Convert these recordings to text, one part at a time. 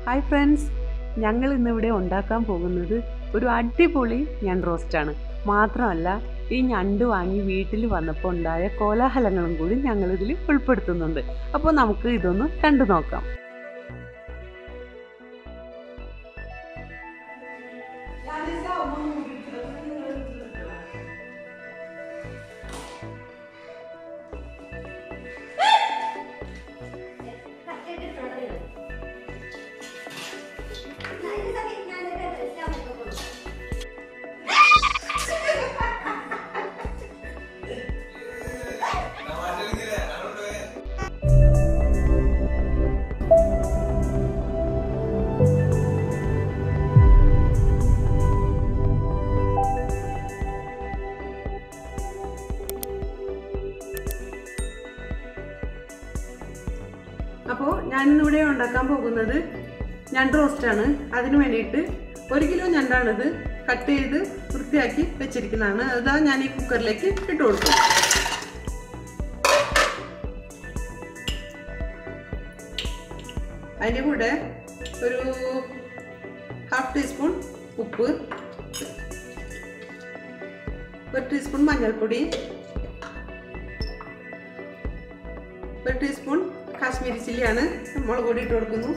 hi friends ഞങ്ങൾ ഇന്നിവിടെ ഉണ്ടാക്കാൻ പോകുന്നത് ഒരു അടിപൊളി ഞണ്ട് റോസ്റ്റാണ് മാത്രമല്ല ഈ ഞണ്ട് വാങ്ങി വീട്ടിൽ വന്നപ്പോൾ ഉണ്ടായ കോലാഹലങ്ങളും കൂടി ഞങ്ങളിതിൽ ഉൾപ്പെടുത്തുന്നുണ്ട് അപ്പോൾ നമുക്ക് ഇതൊന്ന് കണ്ടു നോക്കാം അപ്പോൾ ഞാനിന്നിവിടെ ഉണ്ടാക്കാൻ പോകുന്നത് ഞണ്ട് റോസ്റ്റാണ് അതിന് വേണ്ടിയിട്ട് ഒരു കിലോ ഞണ്ടാണിത് കട്ട് ചെയ്ത് വൃത്തിയാക്കി വെച്ചിരിക്കുന്നതാണ് അതാ ഞാൻ ഈ കുക്കറിലേക്ക് ഇട്ട് കൊടുക്കും അതിൻ്റെ കൂടെ ഒരു ഹാഫ് ടീസ്പൂൺ ഉപ്പ് ഒരു ടീസ്പൂൺ മഞ്ഞൾപ്പൊടി ഒരു ടീസ്പൂൺ കാശ്മീരി ചില്ലിയാണ് മുളക് പൊടി ഇട്ട് കൊടുക്കുന്നു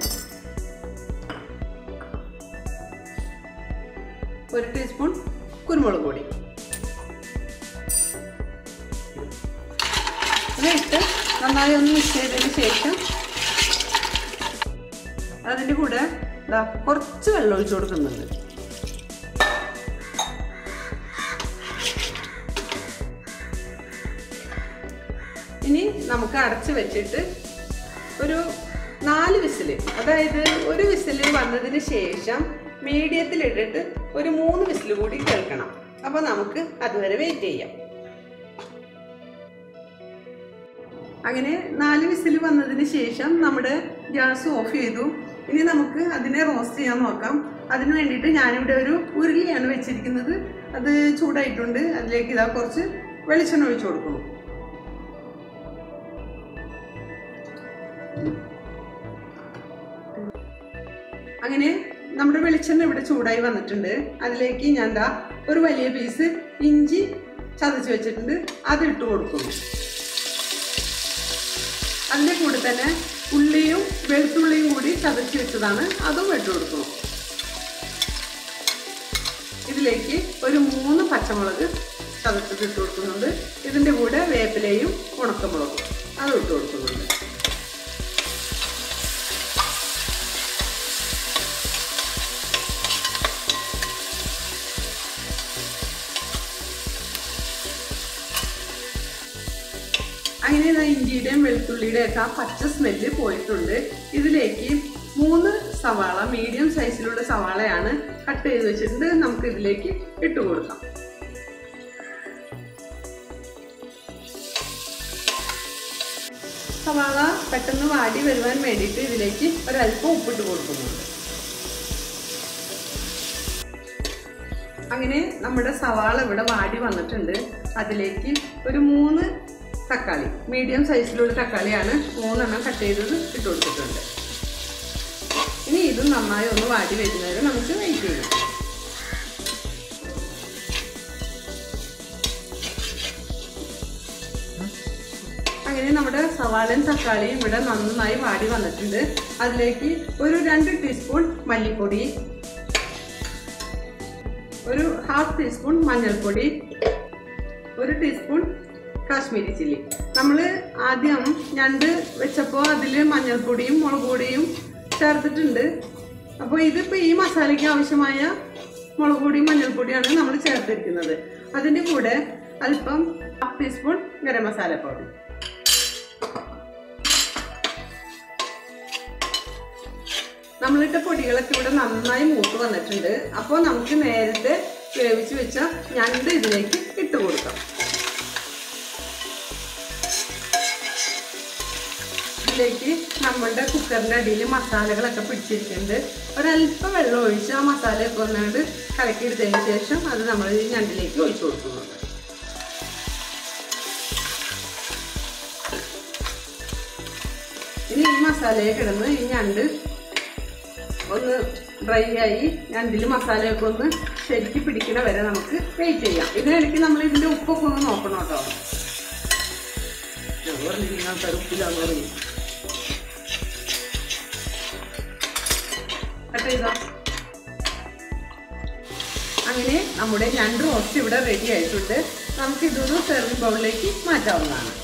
ഒരു ടീസ്പൂൺ കുരുമുളക് പൊടി ഇതിട്ട് നന്നായി ഒന്ന് മിക്സ് ചെയ്തതിന് ശേഷം അതിൻ്റെ കൂടെ ഇതാ കുറച്ച് വെള്ളം ഒഴിച്ചു കൊടുക്കുന്നുണ്ട് ഇനി നമുക്ക് അടച്ച് വെച്ചിട്ട് ഒരു നാല് വിസിൽ അതായത് ഒരു വിസിൽ വന്നതിന് ശേഷം മീഡിയത്തിൽ ഇട്ടിട്ട് ഒരു മൂന്ന് വിസിൽ കൂടി കേൾക്കണം അപ്പോൾ നമുക്ക് അതുവരെ വെയിറ്റ് ചെയ്യാം അങ്ങനെ നാല് വിസിൽ വന്നതിന് ശേഷം നമ്മുടെ ഗ്യാസ് ഓഫ് ചെയ്തു ഇനി നമുക്ക് അതിനെ റോസ്റ്റ് ചെയ്യാൻ നോക്കാം അതിന് വേണ്ടിയിട്ട് ഞാനിവിടെ ഒരു ഉരുളിയാണ് വെച്ചിരിക്കുന്നത് അത് ചൂടായിട്ടുണ്ട് അതിലേക്ക് ഇതാ കുറച്ച് വെളിച്ചെണ്ണ ഒഴിച്ചു കൊടുക്കുന്നു അങ്ങനെ നമ്മുടെ വെളിച്ചെണ്ണ ഇവിടെ ചൂടായി വന്നിട്ടുണ്ട് അതിലേക്ക് ഞാൻ എന്താ ഒരു വലിയ പീസ് ഇഞ്ചി ചതച്ച് വെച്ചിട്ടുണ്ട് അത് ഇട്ട് കൊടുക്കുന്നു അതിൻ്റെ കൂടെ തന്നെ ഉള്ളിയും വെളുത്തുള്ളിയും കൂടി ചതച്ച് വെച്ചതാണ് അതും ഇട്ട് കൊടുക്കുന്നു ഇതിലേക്ക് ഒരു മൂന്ന് പച്ചമുളക് ചതച്ചത് ഇട്ട് കൊടുക്കുന്നുണ്ട് ഇതിൻ്റെ കൂടെ വേപ്പിലയും ഉണക്കമുളകും അതും ഇട്ട് കൊടുക്കുന്നുണ്ട് അങ്ങനെ ഇതാ ഇഞ്ചിയുടെയും വെളുത്തുള്ളിയുടെയും ഒക്കെ ആ പച്ച സ്മെല്ല് പോയിട്ടുണ്ട് ഇതിലേക്ക് മൂന്ന് സവാള മീഡിയം സൈസിലുള്ള സവാളയാണ് കട്ട് ചെയ്ത് വെച്ചിട്ടുണ്ട് നമുക്ക് ഇതിലേക്ക് ഇട്ട് കൊടുക്കാം സവാള പെട്ടെന്ന് വാടി വരുവാൻ വേണ്ടിയിട്ട് ഇതിലേക്ക് ഒരല്പം ഉപ്പിട്ട് കൊടുക്കുന്നുണ്ട് അങ്ങനെ നമ്മുടെ സവാള ഇവിടെ വാടി വന്നിട്ടുണ്ട് അതിലേക്ക് ഒരു മൂന്ന് തക്കാളി മീഡിയം സൈസിലുള്ള തക്കാളിയാണ് മൂന്നെണ്ണം കട്ട് ചെയ്തത് ഇട്ട് കൊടുത്തിട്ടുണ്ട് ഇനി ഇതും നന്നായി ഒന്ന് വാടി വരുന്നവരെ നമുക്ക് വെയിറ്റ് ചെയ്യാം അങ്ങനെ നമ്മുടെ സവാളയും തക്കാളിയും ഇവിടെ നന്നായി വാടി വന്നിട്ടുണ്ട് അതിലേക്ക് ഒരു രണ്ട് ടീസ്പൂൺ മല്ലിപ്പൊടി ഒരു ഹാഫ് ടീസ്പൂൺ മഞ്ഞൾപ്പൊടി ഒരു ടീസ്പൂൺ കാശ്മീരി ചില്ലി നമ്മൾ ആദ്യം ഞണ്ട് വെച്ചപ്പോൾ അതിൽ മഞ്ഞൾപ്പൊടിയും മുളക് പൊടിയും ചേർത്തിട്ടുണ്ട് അപ്പോൾ ഇതിപ്പോൾ ഈ മസാലയ്ക്ക് ആവശ്യമായ മുളക് പൊടിയും മഞ്ഞൾപ്പൊടിയാണ് നമ്മൾ ചേർത്തിരിക്കുന്നത് അതിൻ്റെ കൂടെ അല്പം half teaspoon garam masala powder നമ്മളിട്ട പൊടികളൊക്കെ ഇവിടെ നന്നായി മൂത്ത് വന്നിട്ടുണ്ട് അപ്പോൾ നമുക്ക് നേരത്തെ വേവിച്ച് വെച്ച ഞണ്ട് ഇതിലേക്ക് ഇട്ട് കൊടുക്കാം ഇതിലേക്ക് നമ്മളുടെ കുക്കറിൻ്റെ അടിയിൽ മസാലകളൊക്കെ പിടിച്ചിരിക്കുന്നുണ്ട് ഒരല്പം വെള്ളം ഒഴിച്ച് ആ മസാലയൊക്കെ ഒന്നുകൊണ്ട് കലക്കിയെടുത്തതിന് ശേഷം അത് നമ്മൾ ഈ ഞണ്ടിലേക്ക് ഒഴിച്ചു കൊടുക്കുന്നുണ്ട് ഇനി ഈ മസാലയെ കിടന്ന് ഈ ഞണ്ട് ഒന്ന് ഡ്രൈ ആയി ഞണ്ടിൽ മസാലയൊക്കെ ഒന്ന് ശരിക്ക് പിടിക്കണ വരെ നമുക്ക് വെയിറ്റ് ചെയ്യാം ഇതിനിടയ്ക്ക് നമ്മൾ ഇതിൻ്റെ ഉപ്പൊക്കെ ഒന്ന് നോക്കണം കേട്ടോ ഞാൻ പറഞ്ഞിരിക്കുന്ന ആൾക്കാർ ഉപ്പില്ലാന്ന് പറയും കട്ട് ചെയ്തോ അങ്ങനെ നമ്മുടെ രണ്ട് റോസ്റ്റ് ഇവിടെ റെഡി ആയിട്ടുണ്ട് നമുക്ക് ഇതൊരു സെർവിംഗ് ബൗളിലേക്ക് മാറ്റാവുന്നതാണ്